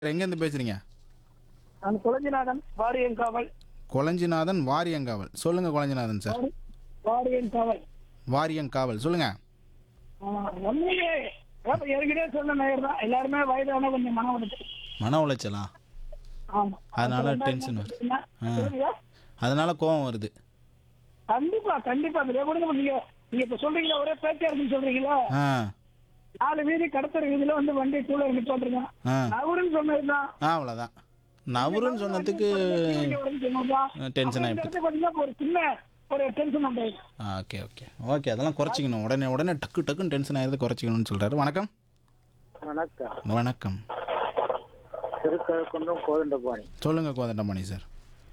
எங்கேருந்து பேசுறீங்க நான் குலஞ்சிநாதன் வாரியங்காவல் கொளஞ்சிநாதன் வாரியங்காவல் சொல்லுங்க கொளஞ்சிநாதன் சார் வாரியங்காவல் வாரியங்காவல் சொல்லுங்க ஒன்றுமே ஏற்கனவே சொன்ன நேரம் தான் எல்லாருமே வயதான கொஞ்சம் மன உளைச்சல் மன உளைச்சலா ஆமா அதனால அது tension வருது. என்ன? ஆ. சொல்லுங்க. அதனால கோவம் வருது கண்டிப்பா கண்டிப்பா அதுல கூட நீங்க நீங்க இப்ப சொல்றீங்களா ஒரே பேச்சா இருக்குன்னு சொல்றீங்களா ஆ நாலு வீதி கடத்தற வீதியில வந்து வண்டி கூட நிப்பாட்டுருங்க ஆ நவருன்னு சொன்னதுதான் ஆ அவ்வளோதான் நவருன்னு சொன்னதுக்கு டென்ஷன் ஆகிடுது பாத்தீங்கன்னா ஒரு சின்ன ஒரு டென்ஷன் வந்தது ஓகே ஓகே ஓகே அதெல்லாம் குறைச்சிக்கணும் உடனே உடனே டக்கு டக்குன்னு டென்ஷன் ஆகிறது குறைச்சிக்கணும்னு சொல்கிறாரு வணக்கம் வணக்கம் வணக்கம் திருக்கழுக்குன்றம் கோதண்டபாணி சொல்லுங்கள் கோதண்டமணி சார்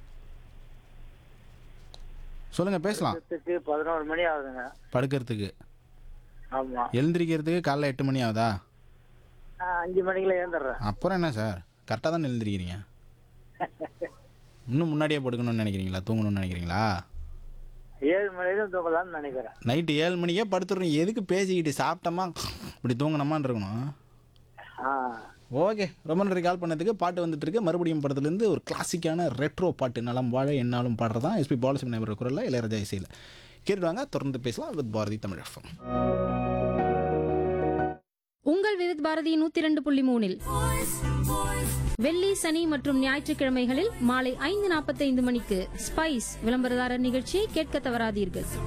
சொல்லுங்கள் பேசலாம் பத்துக்கு பதினோரு மணி ஆகுதுங்க படுக்கிறதுக்கு ஆமா எழுந்திரிக்கிறதுக்கு காலைல எட்டு மணி ஆகுதா நான் அஞ்சு மணிக்குள்ள ஏந்துடுறேன் அப்புறம் என்ன சார் கரெக்டாக தான் எழுந்திரிக்கிறீங்க இன்னும் முன்னாடியே படுக்கணும்னு நினைக்கிறீங்களா தூங்கணும்னு நினைக்கிறீங்களா ஏழு மணிக்கு தூங்கலாம்னு நினைக்கிறேன் நைட்டு ஏழு மணிக்கே படுத்துடுறோம் எதுக்கு பேசிக்கிட்டு சாப்பிட்டோமா இப்படி தூங்கணுமான்னு இருக்கணும் ஆ ஓகே ரொம்ப நன்றி கால் பண்ணதுக்கு பாட்டு வந்துட்டு இருக்கு மறுபடியும் படத்துலேருந்து ஒரு கிளாசிக்கான ரெட்ரோ பாட்டு நலம் வாழ என்னாலும் பாடுறதான் எஸ்பி பாலசிம் நபர் குரலில் இளையராஜா இசையில் கேட்டுவாங்க தொடர்ந்து பேசலாம் வித் பாரதி தமிழ் எஃப்எம் உங்கள் விவித் பாரதி நூத்தி ரெண்டு புள்ளி மூணில் வெள்ளி சனி மற்றும் ஞாயிற்றுக்கிழமைகளில் மாலை ஐந்து நாற்பத்தைந்து மணிக்கு ஸ்பைஸ் விளம்பரதாரர் நிகழ்ச்சியை கேட்க தவறாதீர்கள்